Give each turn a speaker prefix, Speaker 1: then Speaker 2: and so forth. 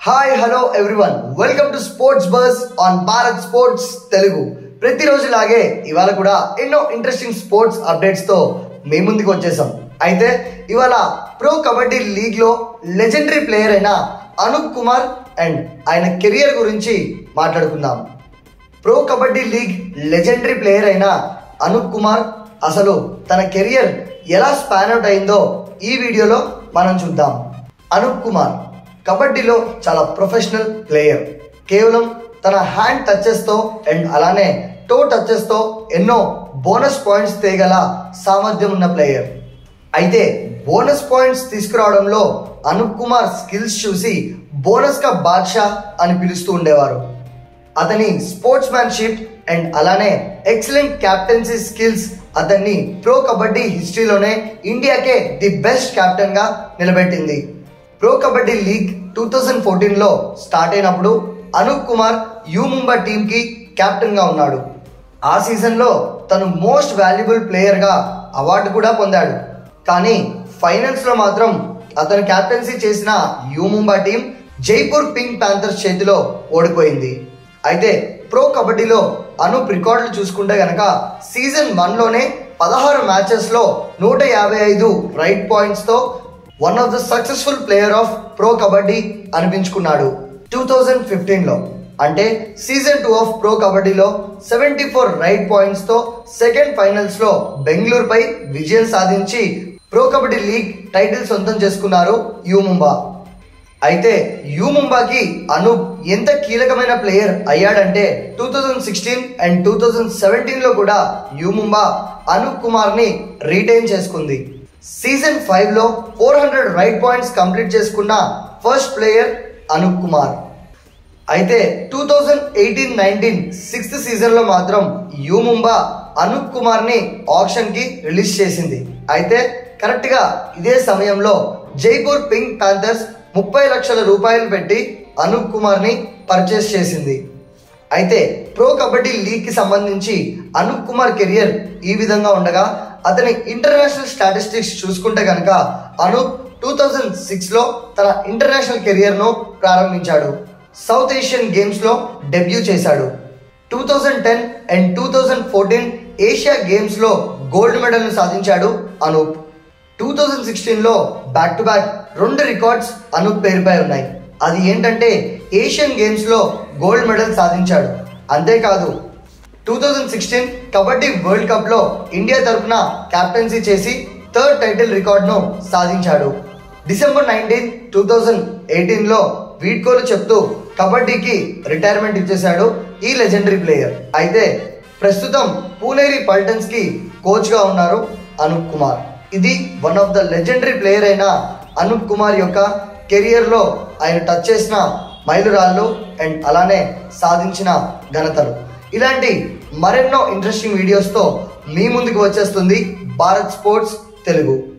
Speaker 1: hi hello everyone welcome to sports buzz on Bharat sports Telugu ప్రతిరోజు లాగే ఇవాళ కూడా ఎన్నో ఇంట్రెస్టింగ్ స్పోర్ట్స్ అప్డేట్స్ తో మీ ముందుకు వచ్చేసాం అయితే ఇవాళ ప్రో కబడ్డీ లీగ్ లో లెజెండరీ ప్లేయర్ అయిన అనూప్ కుమార్ అండ్ ఆయన కెరియర్ గురించి మాట్లాడుకుందాం pro kabaddi league legendary player అయిన అనూప్ కుమార్ అసలు తన కెరియర్ ఎలా స్పాన్ అవుట్ అయిందో ఈ వీడియోలో మనం చూద్దాం అనూప్ కుమార్ కబడ్డీలో చాలా ప్రొఫెషనల్ ప్లేయర్ కేవలం తన హ్యాండ్ టచెస్తో అండ్ అలానే టో టచెస్తో ఎన్నో బోనస్ పాయింట్స్ తేగల సామర్థ్యం ఉన్న ప్లేయర్ అయితే బోనస్ పాయింట్స్ తీసుకురావడంలో అనూప్ కుమార్ స్కిల్స్ చూసి బోనస్ కా బాద్షా అని పిలుస్తూ ఉండేవారు అతని స్పోర్ట్స్ మ్యాన్షిప్ అండ్ అలానే ఎక్సలెంట్ క్యాప్టెన్సీ స్కిల్స్ అతన్ని ప్రో కబడ్డీ హిస్టరీలోనే ఇండియాకే ది బెస్ట్ కెప్టెన్ గా నిలబెట్టింది pro kabaddi league two thousand fourteen లో స్టార్ట్ అయినప్పుడు అనూప్ కుమార్ యూ ముంబై టీమ్ కి కెప్టెన్ గా ఉన్నాడు ఆ సీజన్ లో తను మోస్ట్ వాల్యుబుల్ ప్లేయర్ గా అవార్డు కూడా పొందాడు కానీ ఫైనల్స్ లో మాత్రం అతను కెప్టెన్సీ చేసిన U Mumbai team Jaipur pink panthers చేతిలో ఓడిపోయింది అయితే ప్రో కబడ్డీలో అనూప్ రికార్డులు చూసుకుంటే గనక సీజన్ వన్ లోనే పదహారు మ్యాచెస్ లో నూట యాభై ఐదు రైట్ పాయింట్స్ తో one of the successful player of pro kabaddi అనిపించుకున్నాడు టూ థౌజండ్ ఫిఫ్టీన్ లో అంటే సీజన్ టూ ఆఫ్ ప్రో కబడ్డీలో సెవెంటీ ఫోర్ రైట్ పాయింట్స్ తో సెకండ్ ఫైనల్స్ లో బెంగళూరుపై విజయం సాధించి ప్రో కబడ్డీ లీగ్ టైటిల్ సొంతం చేసుకున్నారు యూ ముంబా అయితే యూ ముంబాకి అనూప్ ఎంత కీలకమైన ప్లేయర్ అయ్యాడంటే two thousand sixteen and two thousand seventeen లో కూడా యూ ముంబా అనూప్ కుమార్ ని రీటైన్ చేసుకుంది సీజన్ ఫైవ్ లో four hundred raid points complete చేసుకున్న ఫస్ట్ ప్లేయర్ అనూప్ కుమార్ అయితే two thousand eighteen nineteen sixth season లో మాత్రం యూ ముంబా అనూప్ కుమార్ ని ఆప్షన్ కి రిలీజ్ చేసింది అయితే కరెక్ట్ గా ఇదే సమయంలో జైపూర్ పింక్ ప్యాంథర్స్ ముప్పై లక్షల రూపాయలు పెట్టి అనూప్ కుమార్ ని పర్చేస్ చేసింది అయితే ప్రో కబడ్డీ లీగ్ కి సంబంధించి అనూప్ కుమార్ కెరియర్ ఈ విధంగా ఉండగా అతని ఇంటర్నేషనల్ స్టాటిస్టిక్స్ చూసుకుంటే కనుక అనూప్ టూ థౌజండ్ సిక్స్ లో తన ఇంటర్నేషనల్ కెరియర్ ను ప్రారంభించాడు సౌత్ ఏషియన్ గేమ్స్ లో డెబ్యూ చేశాడు two thousand ten and two thousand fourteen Asia games లో గోల్డ్ మెడల్ ను సాధించాడు అనూప్ టూ థౌజండ్ సిక్స్టీన్ లో బ్యాక్ టు బ్యాక్ రెండు రికార్డ్స్ అనూప్ పేరుపై ఉన్నాయి అది ఏంటంటే ఏషియన్ గేమ్స్ లో గోల్డ్ మెడల్ సాధించాడు అంతేకాదు two thousand sixteen kabaddi world cup లో ఇండియా తరఫున కెప్టెన్సీ చేసి థర్డ్ టైటిల్ రికార్డును సాధించాడు December nineteen two thousand eighteen లో వీడ్కోలు చెప్తూ కబడ్డీకి రిటైర్మెంట్ ఇచ్చేశాడు ఈ లెజెండరీ ప్లేయర్ అయితే ప్రస్తుతం పూనేరి పల్టన్స్ కి కోచ్ గా ఉన్నారు అనూప్ కుమార్ ఇది one of the legendary player అయిన అనూప్ కుమార్ యొక్క కెరియర్ లో ఆయన టచ్ చేసిన మైలురాళ్ళు అండ్ అలానే సాధించిన ఘనతలు ఇలాంటి మరెన్నో ఇంట్రెస్టింగ్ వీడియోస్తో మీ ముందుకు వచ్చేస్తుంది భారత్ స్పోర్ట్స్ తెలుగు